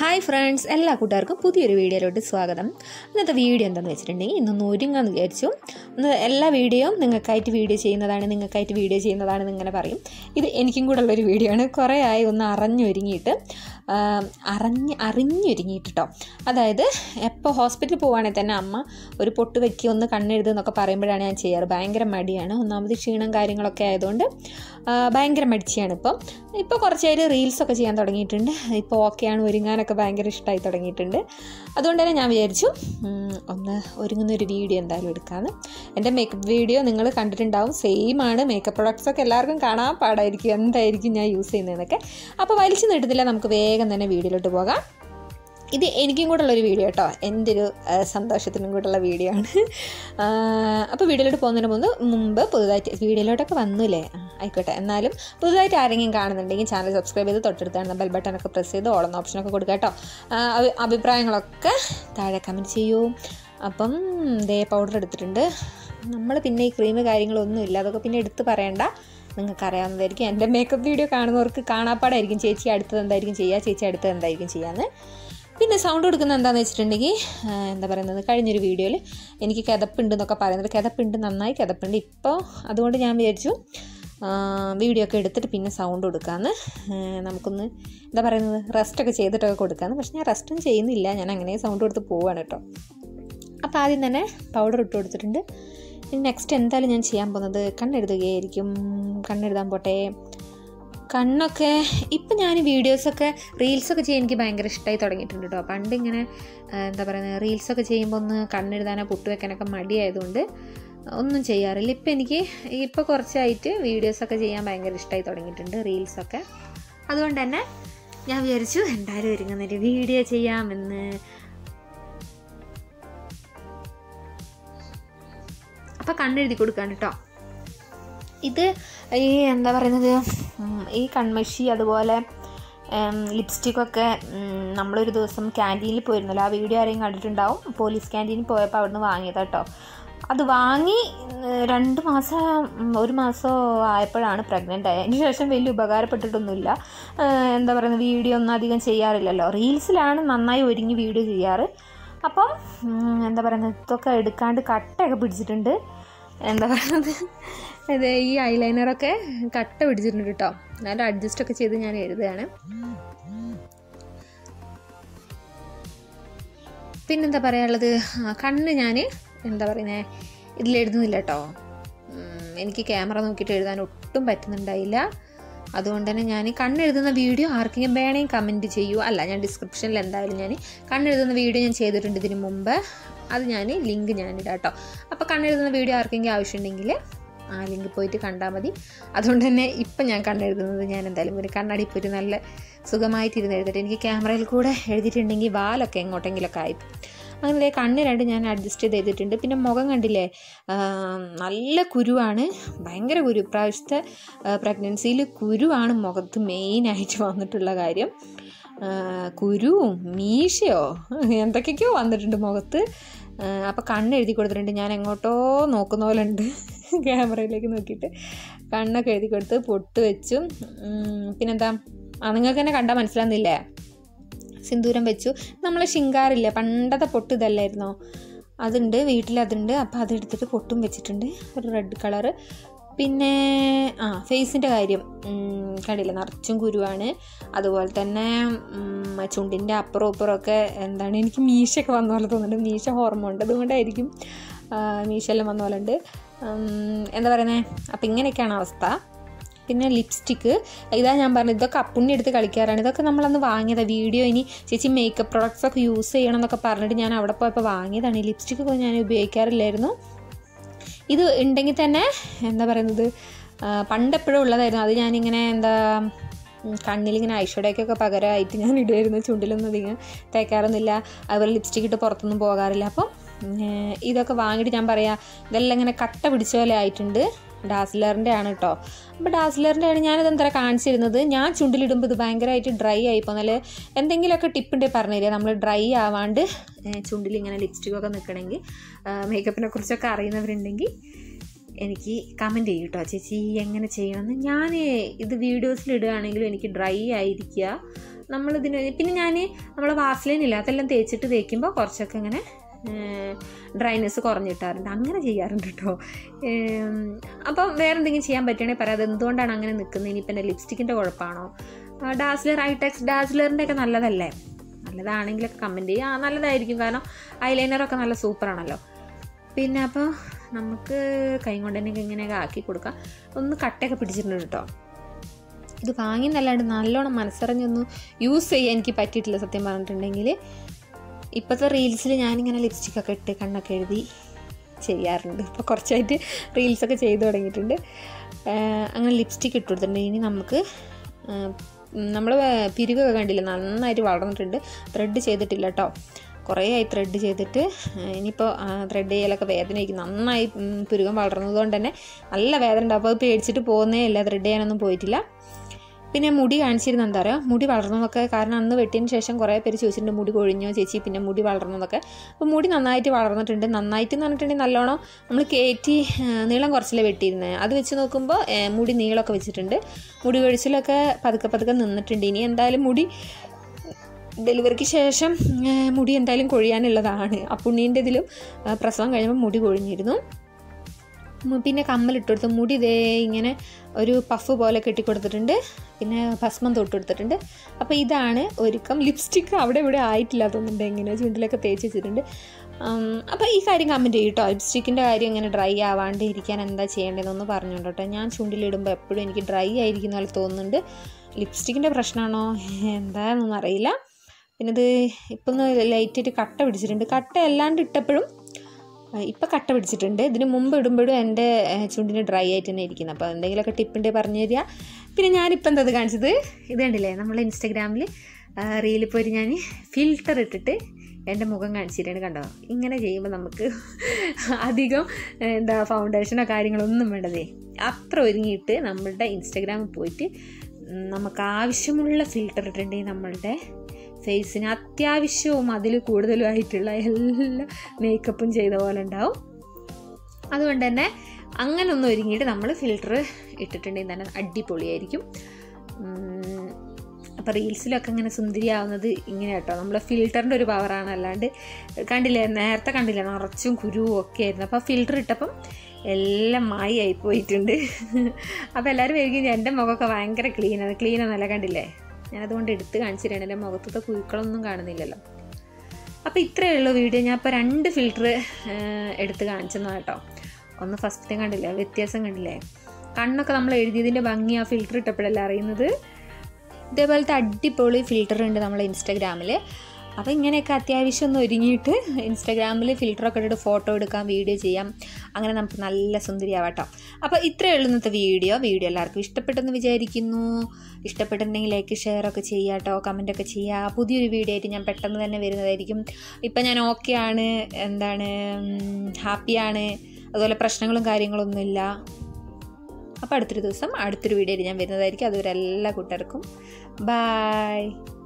hi friends എല്ലാ കൂട്ടുകാർക്കും പുതിയൊരു വീഡിയോയിലോട്ട് സ്വാഗതം ഇന്നത്തെ വീഡിയോ എന്താണെന്ന് വെച്ചിട്ടുണ്ടെങ്കിൽ ഇന്നൊന്ന് ഒരുങ്ങാന്ന് വിചാരിച്ചു ഒന്ന് എല്ലാ വീഡിയോയും നിങ്ങൾക്കായിട്ട് വീഡിയോ ചെയ്യുന്നതാണ് നിങ്ങൾക്കായിട്ട് വീഡിയോ ചെയ്യുന്നതാണെന്ന് ഇങ്ങനെ പറയും ഇത് എനിക്കും കൂടെ ഉള്ളൊരു വീഡിയോ ആണ് കുറേ ആയി ഒന്ന് അറിഞ്ഞൊരുങ്ങിയിട്ട് ആ, അറിഞ്ഞ് അറിഞ്ഞൊരുങ്ങിയിട്ട് കേട്ടോ അതായത് എപ്പോൾ ഹോസ്പിറ്റലിൽ പോവുകയാണെങ്കിൽ തന്നെ അമ്മ ഒരു പൊട്ട് വെക്കി ഒന്ന് കണ്ണെഴുതെന്നൊക്കെ പറയുമ്പോഴാണ് ഞാൻ ചെയ്യാറ് ഭയങ്കര മടിയാണ് ഒന്നാമത് ക്ഷീണം കാര്യങ്ങളൊക്കെ ആയതുകൊണ്ട് ആ, ഭയങ്കര മടിച്ചാണ് ഇപ്പം ഇപ്പോൾ കുറച്ച് പേര് റീൽസൊക്കെ ചെയ്യാൻ തുടങ്ങിയിട്ടുണ്ട് ഇപ്പോൾ ഓക്കെയാണ് ഒരുങ്ങാനൊക്കെ ഭയങ്കര ഇഷ്ടമായി തുടങ്ങിയിട്ടുണ്ട് അതുകൊണ്ട് തന്നെ ഞാൻ വിചാരിച്ചു ഉം, ഒന്ന് ഒരുങ്ങുന്ന ഒരു വീഡിയോ എന്തായാലും എടുക്കാമെന്ന് എൻ്റെ മേക്കപ്പ് വീഡിയോ നിങ്ങൾ കണ്ടിട്ടുണ്ടാവും സെയിം ആണ് മേക്കപ്പ് പ്രൊഡക്ട്സ് ഒക്കെ എല്ലാവർക്കും കാണാൻ പാടായിരിക്കും എന്തായിരിക്കും ഞാൻ യൂസ് ചെയ്യുന്നതെന്നൊക്കെ അപ്പോൾ വലിച്ചു നീട്ടുന്നില്ല നമുക്ക് വേഗം തന്നെ വീഡിയോയിലോട്ട് പോകാം ഇത് എനിക്കും കൂടെ ഉള്ളൊരു വീഡിയോ കേട്ടോ എൻ്റെ ഒരു ആ, സന്തോഷത്തിനും കൂടെയുള്ള വീഡിയോ ആണ് ആ, അപ്പോൾ വീഡിയോയിലോട്ട് പോകുന്നതിന് മുമ്പ് മുമ്പ് പുതുതായിട്ട് വീഡിയോയിലോട്ടൊക്കെ വന്നില്ലേ ആ, ആയിക്കോട്ടെ എന്നാലും പുതുതായിട്ട് ആരെങ്കിലും കാണുന്നുണ്ടെങ്കിൽ ചാനൽ സബ്സ്ക്രൈബ് ചെയ്ത് തൊട്ടടുത്താണ് ബെൽ ബട്ടണൊക്കെ പ്രസ് ചെയ്ത് ഓളം ഓപ്ഷനൊക്കെ കൊടുക്കുക കേട്ടോ ആ, അഭി- അഭിപ്രായങ്ങളൊക്കെ താഴെ കമൻറ്റ് ചെയ്യൂ അപ്പം ദേ പൗഡർ എടുത്തിട്ടുണ്ട് നമ്മൾ പിന്നെ ഈ ക്രീം കാര്യങ്ങളൊന്നും ഇല്ല അതൊക്കെ പിന്നെ എടുത്ത് പറയണ്ട നിങ്ങൾക്ക് അറിയാവുന്നതായിരിക്കും എൻ്റെ മേക്കപ്പ് വീഡിയോ കാണുന്നവർക്ക് കാണാപ്പാടായിരിക്കും ചേച്ചി അടുത്തത് എന്തായിരിക്കും ചെയ്യുക ചേച്ചി അടുത്തത് എന്തായിരിക്കും ചെയ്യാമെന്ന് പിന്നെ സൗണ്ട് കൊടുക്കുന്നത് എന്താണെന്ന് വെച്ചിട്ടുണ്ടെങ്കിൽ ആ, എന്താ പറയുന്നത് കഴിഞ്ഞൊരു വീഡിയോയിൽ എനിക്ക് കിതപ്പുണ്ട് എന്നൊക്കെ പറയുന്നത് കിതപ്പുണ്ട് നന്നായി കിതപ്പുണ്ട് ഇപ്പോൾ അതുകൊണ്ട് ഞാൻ വിചാരിച്ചു വീഡിയോ ഒക്കെ എടുത്തിട്ട് പിന്നെ സൗണ്ട് കൊടുക്കാമെന്ന് ആ, നമുക്കൊന്ന് എന്താ പറയുന്നത് റെസ്റ്റൊക്കെ ചെയ്തിട്ടൊക്കെ കൊടുക്കാമെന്ന് പക്ഷെ ഞാൻ റെസ്റ്റും ചെയ്യുന്നില്ല ഞാൻ അങ്ങനെ സൗണ്ട് കൊടുത്ത് പോവാണ് കേട്ടോ അപ്പോൾ ആദ്യം തന്നെ പൗഡർ ഇട്ട് കൊടുത്തിട്ടുണ്ട് ഇനി നെക്സ്റ്റ് എന്തായാലും ഞാൻ ചെയ്യാൻ പോകുന്നത് കണ്ണെഴുതുകയായിരിക്കും കണ്ണെഴുതാൻ പോട്ടെ കണ്ണൊക്കെ ഇപ്പം ഞാൻ വീഡിയോസൊക്കെ റീൽസൊക്കെ ചെയ്യാൻ എനിക്ക് ഭയങ്കര ഇഷ്ടമായി തുടങ്ങിയിട്ടുണ്ട് കേട്ടോ പണ്ട് ഇങ്ങനെ ആ, എന്താ പറയുന്നത് റീൽസൊക്കെ ചെയ്യുമ്പോൾ ഒന്ന് കണ്ണെഴുതാനോ പുട്ട് വെക്കാനൊക്കെ മടിയായതുകൊണ്ട് ഒന്നും ചെയ്യാറില്ല ഇപ്പം എനിക്ക് ഇപ്പോൾ കുറച്ചായിട്ട് വീഡിയോസൊക്കെ ചെയ്യാൻ ഭയങ്കര ഇഷ്ടമായി തുടങ്ങിയിട്ടുണ്ട് റീൽസൊക്കെ അതുകൊണ്ട് തന്നെ ഞാൻ വിചാരിച്ചു എന്തായാലും ഒരുങ്ങുന്നൊരു വീഡിയോ ചെയ്യാമെന്ന് അപ്പം കണ്ണെഴുതി കൊടുക്കാണ് കേട്ടോ ഇത് ഈ എന്താ പറയുന്നത് ഉം, ഈ കൺമഷി അതുപോലെ ലിപ്സ്റ്റിക്കൊക്കെ നമ്മളൊരു ദിവസം ക്യാൻറ്റീനിൽ പോയിരുന്നല്ലോ ആ വീഡിയോ ആരെയും കണ്ടിട്ടുണ്ടാവും പോലീസ് ക്യാൻറ്റീനിൽ പോയപ്പോൾ അവിടുന്ന് വാങ്ങിയത് കേട്ടോ അത് വാങ്ങി ഉം, രണ്ട് മാസം ഉം, ഒരു മാസം ആയപ്പോഴാണ് പ്രഗ്നൻ്റ് ആയത് അതിന് ശേഷം വലിയ ഉപകാരപ്പെട്ടിട്ടൊന്നുമില്ല ഏഹ്, എന്താ പറയുന്നത് വീഡിയോ ഒന്നും അധികം ചെയ്യാറില്ലല്ലോ റീൽസിലാണ് നന്നായി ഒരുങ്ങി വീഡിയോ ചെയ്യാറ് അപ്പം ഉം, എന്താ പറയുന്നത് ഇതൊക്കെ എടുക്കാണ്ട് കട്ടയൊക്കെ പിടിച്ചിട്ടുണ്ട് എന്താ പറയുന്നത് ഇത് ഈ ഐലൈനറൊക്കെ കട്ട പിടിച്ചിട്ടുണ്ട് കേട്ടോ എന്നാലും അഡ്ജസ്റ്റ് ഒക്കെ ചെയ്ത് ഞാൻ എഴുതുകയാണ് പിന്നെന്താ പറയാനുള്ളത് ആ, കണ്ണ് ഞാൻ എന്താ പറയുന്നത് ഇതിലെഴുതുന്നില്ല കേട്ടോ ഉം, എനിക്ക് ക്യാമറ നോക്കിയിട്ട് എഴുതാൻ ഒട്ടും പറ്റുന്നുണ്ടായില്ല അതുകൊണ്ട് തന്നെ ഞാൻ കണ്ണെഴുതുന്ന വീഡിയോ ആർക്കെങ്കിലും വേണമെങ്കിൽ കമൻറ്റ് ചെയ്യൂ അല്ല ഞാൻ ഡിസ്ക്രിപ്ഷനിൽ എന്തായാലും ഞാൻ കണ്ണെഴുതുന്ന വീഡിയോ ഞാൻ ചെയ്തിട്ടുണ്ട് ഇതിന് മുമ്പ് അത് ഞാൻ ലിങ്ക് ഞാനിടാം കേട്ടോ അപ്പോൾ കണ്ണെഴുതുന്ന വീഡിയോ ആർക്കെങ്കിലും ആവശ്യമുണ്ടെങ്കിൽ ആ ലിങ്ക് പോയിട്ട് കണ്ടാൽ മതി അതുകൊണ്ട് തന്നെ ഇപ്പം ഞാൻ കണ്ണെഴുതുന്നത് ഞാൻ എന്തായാലും ഒരു കണ്ണാടി ഇപ്പോൾ ഒരു നല്ല സുഖമായിട്ട് ഇരുന്ന് എഴുതട്ടെ എനിക്ക് ക്യാമറയിൽ കൂടെ എഴുതിയിട്ടുണ്ടെങ്കിൽ വാലൊക്കെ എങ്ങോട്ടെങ്കിലൊക്കെ ആയി അങ്ങനെ ദേ കണ്ണ് രണ്ട് ഞാൻ അഡ്ജസ്റ്റ് ചെയ്ത് എഴുതിയിട്ടുണ്ട് പിന്നെ മുഖം കണ്ടില്ലേ ആ, നല്ല കുരുവാണ് ഭയങ്കര കുരു ഇപ്രാവശ്യത്തെ പ്രഗ്നൻസിയിൽ കുരുവാണ് മുഖത്ത് മെയിനായിട്ട് വന്നിട്ടുള്ള കാര്യം ആ, കുരുവും മീശയോ എന്തൊക്കെയൊക്കെയോ വന്നിട്ടുണ്ട് മുഖത്ത് അപ്പോൾ കണ്ണ് എഴുതി കൊടുത്തിട്ടുണ്ട് ഞാൻ എങ്ങോട്ടോ നോക്കുന്ന പോലെ ഉണ്ട് ക്യാമറയിലേക്ക് നോക്കിയിട്ട് കണ്ണൊക്കെ എഴുതി കൊടുത്ത് പൊട്ട് വെച്ചു ഉം, പിന്നെന്താ ആ നിങ്ങൾക്ക് തന്നെ കണ്ടാൽ മനസ്സിലാകുന്നില്ലേ സിന്ദൂരം വെച്ചു നമ്മൾ ശിങ്കാറില്ലേ പണ്ടത്തെ പൊട്ട് ഇതല്ലായിരുന്നോ അതുണ്ട് വീട്ടിൽ അതുണ്ട് അപ്പോൾ അതെടുത്തിട്ട് പൊട്ടും വെച്ചിട്ടുണ്ട് ഒരു റെഡ് കളറ് പിന്നെ ആ ഫേസിൻ്റെ കാര്യം ഉം, കണ്ടില്ല നിറച്ചും കുരുവാണ് അതുപോലെ തന്നെ ഉം, ചുണ്ടിൻ്റെ അപ്പുറം ഇപ്പുറം ഒക്കെ എന്താണ് എനിക്ക് മീശയൊക്കെ വന്ന പോലെ തോന്നുന്നുണ്ട് മീശ ഹോർമോൺ ഉണ്ട് അതുകൊണ്ടായിരിക്കും ആ, മീശയെല്ലാം വന്ന പോലെ ഉണ്ട് ഉം, എന്താ പറയുന്നത് അപ്പം ഇങ്ങനെയൊക്കെയാണ് അവസ്ഥ പിന്നെ ലിപ്സ്റ്റിക്ക് ഇതാ ഞാൻ പറഞ്ഞത് ഇതൊക്കെ അപ്പുണ്ണി എടുത്ത് കളിക്കാറാണ് ഇതൊക്കെ നമ്മളന്ന് വാങ്ങിയതാണ് വീഡിയോ ഇനി ചേച്ചി മേക്കപ്പ് പ്രോഡക്റ്റ്സ് ഒക്കെ യൂസ് ചെയ്യണം എന്നൊക്കെ പറഞ്ഞിട്ട് ഞാൻ അവിടെ പോയപ്പോൾ വാങ്ങിയതാണ് ഈ ലിപ്സ്റ്റിക്ക് ഒക്കെ ഞാൻ ഉപയോഗിക്കാറില്ലായിരുന്നു ഇത് ഉണ്ടെങ്കിൽ തന്നെ എന്താ പറയുന്നത് ആ, പണ്ടെപ്പോഴും ഉള്ളതായിരുന്നു അത് ഞാനിങ്ങനെ എന്താ ഉം, കണ്ണിലിങ്ങനെ ഐഷോഡേക്കൊക്കെ പകരമായിട്ട് ഞാൻ ഇടുമായിരുന്നു ചുണ്ടിലൊന്നും അധികം തേക്കാറൊന്നുമില്ല അതുപോലെ ലിപ്സ്റ്റിക് ഇട്ട് പുറത്തൊന്നും പോകാറില്ല അപ്പം ഉം, ഇതൊക്കെ വാങ്ങിയിട്ട് ഞാൻ പറയാം ഇതെല്ലാം ഇങ്ങനെ കട്ട പിടിച്ച പോലെ ആയിട്ടുണ്ട് ഡാസ്ലറിൻ്റെ ആണ് കേട്ടോ അപ്പോൾ ഡാസ്ലറിൻ്റെ ആണ് ഞാനിത് എന്താ കാണിച്ചിരുന്നത് ഞാൻ ചുണ്ടിലിടുമ്പോൾ ഇത് ഭയങ്കരമായിട്ട് ഡ്രൈ ആയി പോകുന്നാൽ എന്തെങ്കിലുമൊക്കെ ടിപ്പുണ്ടെങ്കിൽ പറഞ്ഞു തരിക നമ്മൾ ഡ്രൈ ആവാണ്ട് ഏഹ്, ചുണ്ടിൽ ഇങ്ങനെ ലിപ്സ്റ്റിക്കൊക്കെ നിൽക്കണമെങ്കിൽ മേക്കപ്പിനെ കുറിച്ചൊക്കെ അറിയുന്നവരുണ്ടെങ്കിൽ എനിക്ക് കമൻറ്റ് ചെയ്യും കേട്ടോ ചേച്ചി എങ്ങനെ ചെയ്യണമെന്ന് ഞാൻ ഇത് വീഡിയോസിൽ ഇടുകയാണെങ്കിലും എനിക്ക് ഡ്രൈ ആയിരിക്കുക നമ്മളിതിന് പിന്നെ ഞാൻ നമ്മൾ വാസ്ലിൻ ഇല്ല അതെല്ലാം തേച്ചിട്ട് തേക്കുമ്പോൾ കുറച്ചൊക്കെ ഇങ്ങനെ ഡ്രൈനെസ് കുറഞ്ഞിട്ടാറുണ്ട് അങ്ങനെ ചെയ്യാറുണ്ട് കേട്ടോ അപ്പം വേറെ എന്തെങ്കിലും ചെയ്യാൻ പറ്റുകയാണെങ്കിൽ പറയാം അത് എന്തുകൊണ്ടാണ് അങ്ങനെ നിൽക്കുന്നത് ഇനിയിപ്പോൾ എൻ്റെ ലിപ്സ്റ്റിക്കിൻ്റെ കുഴപ്പമാണോ ഡാസ്ലർ ഐടെക്സ് ഡാസ്ലറിൻ്റെ ഒക്കെ നല്ലതല്ലേ നല്ലതാണെങ്കിലൊക്കെ കമൻറ്റ് ചെയ്യുക ആ നല്ലതായിരിക്കും കാരണം ഐലൈനറൊക്കെ നല്ല സൂപ്പറാണല്ലോ പിന്നെ അപ്പോൾ നമുക്ക് കൈ കൊണ്ട് തന്നെ ഇങ്ങനെയൊക്കെ ആക്കി കൊടുക്കാം ഒന്ന് കട്ടയൊക്കെ പിടിച്ചിട്ടുണ്ട് കേട്ടോ ഇത് വാങ്ങിയെന്നല്ലാണ്ട് നല്ലോണം മനസ്സറിഞ്ഞൊന്നും യൂസ് ചെയ്യാൻ എനിക്ക് പറ്റിയിട്ടില്ല സത്യം പറഞ്ഞിട്ടുണ്ടെങ്കിൽ ഇപ്പോഴത്തെ റീൽസിൽ ഞാനിങ്ങനെ ലിപ്സ്റ്റിക്കൊക്കെ ഇട്ട് കണ്ണൊക്കെ എഴുതി ചെയ്യാറുണ്ട് ഇപ്പോൾ കുറച്ചായിട്ട് റീൽസൊക്കെ ചെയ്തു തുടങ്ങിയിട്ടുണ്ട് അങ്ങനെ ലിപ്സ്റ്റിക്ക് ഇട്ട് കൊടുത്തിട്ടുണ്ട് ഇനി നമുക്ക് നമ്മൾ പിരികൊക്കെ കണ്ടില്ല നന്നായിട്ട് വളർന്നിട്ടുണ്ട് ത്രെഡ് ചെയ്തിട്ടില്ല കേട്ടോ കുറേ ആയി ത്രെഡ് ചെയ്തിട്ട് ഇനിയിപ്പോൾ ത്രെഡ് ചെയ്യലൊക്കെ വേദനയായിരിക്കും നന്നായി പുരുകം വളർന്നതുകൊണ്ട് തന്നെ നല്ല വേദന ഉണ്ടാവും അപ്പോൾ അത് പേടിച്ചിട്ട് പോകുന്നേ ഇല്ല ത്രെഡ് ചെയ്യാനൊന്നും പോയിട്ടില്ല പിന്നെ മുടി കാണിച്ചിരുന്ന എന്താ പറയുക മുടി വളർന്നതൊക്കെ കാരണം അന്ന് വെട്ടിയതിന് ശേഷം കുറേ പേര് ചോദിച്ചിട്ടുണ്ട് മുടി കൊഴിഞ്ഞോ ചേച്ചി പിന്നെ മുടി വളർന്നതൊക്കെ അപ്പോൾ മുടി നന്നായിട്ട് വളർന്നിട്ടുണ്ട് നന്നായിട്ട് എന്ന് പറഞ്ഞിട്ടുണ്ടെങ്കിൽ നല്ലോണം നമ്മൾ കയറ്റി നീളം കുറച്ചല്ലേ വെട്ടിയിരുന്നത് അത് വെച്ച് നോക്കുമ്പോൾ മുടി നീളമൊക്കെ വെച്ചിട്ടുണ്ട് മുടി കൊഴിച്ചിലൊക്കെ പതുക്കെ പതുക്കെ നിന്നിട്ടുണ്ട് ഇനി എന്തായാലും മുടി ഡെലിവറിക്ക് ശേഷം മുടി എന്തായാലും കൊഴിയാനുള്ളതാണ് അപ്പുണ്ണീൻ്റെ ഇതിലും പ്രസവം കഴിയുമ്പോൾ മുടി കൊഴിഞ്ഞിരുന്നു പിന്നെ കമ്മലിട്ട് കൊടുത്തു മുടി ഇതേ ഇങ്ങനെ ഒരു പഫ് പോലെ കെട്ടിക്കൊടുത്തിട്ടുണ്ട് പിന്നെ ഭസ്മം തൊട്ട് കൊടുത്തിട്ടുണ്ട് അപ്പോൾ ഇതാണ് ഒരുക്കം ലിപ്സ്റ്റിക്ക് അവിടെ ഇവിടെ ആയിട്ടില്ല തോന്നുന്നുണ്ട് എങ്ങനെ ചുണ്ടിലൊക്കെ തേച്ച് വെച്ചിട്ടുണ്ട് അപ്പോൾ ഈ കാര്യം കമൻറ്റ് ചെയ്യും കേട്ടോ ലിപ്സ്റ്റിക്കിൻ്റെ കാര്യം ഇങ്ങനെ ഡ്രൈ ആവാണ്ട് ഇരിക്കാൻ എന്താ ചെയ്യേണ്ടതെന്നൊന്ന് പറഞ്ഞുകൊണ്ട് കേട്ടോ ഞാൻ ചുണ്ടിലിടുമ്പോൾ എപ്പോഴും എനിക്ക് ഡ്രൈ ആയിരിക്കുന്ന പോലെ തോന്നുന്നുണ്ട് ലിപ്സ്റ്റിക്കിൻ്റെ പ്രശ്നമാണോ എന്താണെന്നൊന്നും അറിയില്ല പിന്നെ ഇത് ഇപ്പം ഒന്ന് ലൈറ്റായിട്ട് കട്ട പിടിച്ചിട്ടുണ്ട് കട്ട അല്ലാണ്ട് ഇട്ടപ്പോഴും ഇപ്പം കട്ട പിടിച്ചിട്ടുണ്ട് ഇതിന് മുമ്പ് ഇടുമ്പോഴും എൻ്റെ ചുണ്ടിന് ഡ്രൈ ആയിട്ട് തന്നെ ഇരിക്കുന്നത് അപ്പോൾ എന്തെങ്കിലുമൊക്കെ ടിപ്പിൻ്റെ പറഞ്ഞു തരിക പിന്നെ ഞാനിപ്പോൾ എന്താ കാണിച്ചത് ഇത് കണ്ടില്ലേ നമ്മൾ ഇൻസ്റ്റാഗ്രാമിൽ റീലിൽ പോയി ഞാൻ ഫിൽറ്റർ ഇട്ടിട്ട് എൻ്റെ മുഖം കാണിച്ചിട്ടാണ് കണ്ടോ ഇങ്ങനെ ചെയ്യുമ്പോൾ നമുക്ക് അധികം എന്താ ഫൗണ്ടേഷനോ കാര്യങ്ങളൊന്നും വേണ്ടതേ അത്ര ഒരുങ്ങിയിട്ട് നമ്മളുടെ ഇൻസ്റ്റാഗ്രാമിൽ പോയിട്ട് നമുക്ക് ആവശ്യമുള്ള ഫിൽറ്റർ ഇട്ടിട്ടുണ്ടെങ്കിൽ നമ്മളുടെ ഫേസിന് അത്യാവശ്യവും അതിൽ കൂടുതലും ആയിട്ടുള്ള എല്ലാ മേക്കപ്പും ചെയ്ത പോലെ ഉണ്ടാവും അതുകൊണ്ട് തന്നെ അങ്ങനെ ഒന്ന് ഒരുങ്ങിയിട്ട് നമ്മൾ ഫിൽറ്റർ ഇട്ടിട്ടുണ്ടെങ്കിൽ തന്നെ അടിപൊളിയായിരിക്കും അപ്പോൾ റീൽസിലൊക്കെ ഇങ്ങനെ സുന്ദരിയാവുന്നത് ഇങ്ങനെ കേട്ടോ നമ്മൾ ഫിൽറ്ററിൻ്റെ ഒരു പവറാണ് അല്ലാണ്ട് കണ്ടില്ലേ നേരത്തെ കണ്ടില്ലേ നിറച്ചും കുരുവും ഒക്കെ ആയിരുന്നു അപ്പോൾ ഫിൽറ്റർ ഇട്ടപ്പം എല്ലാം മായായി പോയിട്ടുണ്ട് അപ്പോൾ എല്ലാവരും വരികയും എൻ്റെ മുഖമൊക്കെ ഭയങ്കര ക്ലീനാണ് ക്ലീനാന്നല്ല കണ്ടില്ലേ ഞാനതുകൊണ്ട് എടുത്ത് കാണിച്ചിട്ടാണ് എൻ്റെ മുഖത്തത്തെ കുഴുക്കളൊന്നും കാണുന്നില്ലല്ലോ അപ്പോൾ ഇത്രയേ ഉള്ളൂ വീഡിയോ ഞാൻ ഇപ്പോൾ രണ്ട് ഫിൽറ്റർ എടുത്ത് കാണിച്ചെന്നാ കേട്ടോ ഒന്ന് ഫസ്റ്റ് കണ്ടില്ലേ വ്യത്യാസം കണ്ടില്ലേ കണ്ണൊക്കെ നമ്മൾ എഴുതിയതിൻ്റെ ഭംഗി ആ ഫിൽറ്റർ ഇട്ടപ്പോഴല്ല അറിയുന്നത് ഇതേപോലത്തെ അടിപൊളി ഫിൽറ്റർ ഉണ്ട് നമ്മളെ ഇൻസ്റ്റാഗ്രാമിൽ അപ്പോൾ ഇങ്ങനെയൊക്കെ അത്യാവശ്യം ഒന്ന് ഒരുങ്ങിയിട്ട് ഇൻസ്റ്റാഗ്രാമിൽ ഫിൽറ്ററൊക്കെ ഇട്ടിട്ട് ഫോട്ടോ എടുക്കാം വീഡിയോ ചെയ്യാം അങ്ങനെ നമുക്ക് നല്ല സുന്ദരിയാവാട്ടോ അപ്പോൾ ഇത്രയേ ഉള്ളൂ ഇന്നത്തെ വീഡിയോ വീഡിയോ എല്ലാവർക്കും ഇഷ്ടപ്പെട്ടെന്ന് വിചാരിക്കുന്നു ഇഷ്ടപ്പെട്ടിട്ടുണ്ടെങ്കിൽ ലൈക്ക് ഷെയർ ഒക്കെ ചെയ്യുക കേട്ടോ കമൻറ്റൊക്കെ ചെയ്യുക പുതിയൊരു വീഡിയോ ആയിട്ട് ഞാൻ പെട്ടെന്ന് തന്നെ വരുന്നതായിരിക്കും ഇപ്പം ഞാൻ ഓക്കെ ആണ് എന്താണ് ഹാപ്പിയാണ് അതുപോലെ പ്രശ്നങ്ങളും കാര്യങ്ങളൊന്നുമില്ല അപ്പോൾ അടുത്തൊരു ദിവസം അടുത്തൊരു വീഡിയോയിൽ ഞാൻ വരുന്നതായിരിക്കും അതുവരെ എല്ലാ കൂട്ടർക്കും ബായ്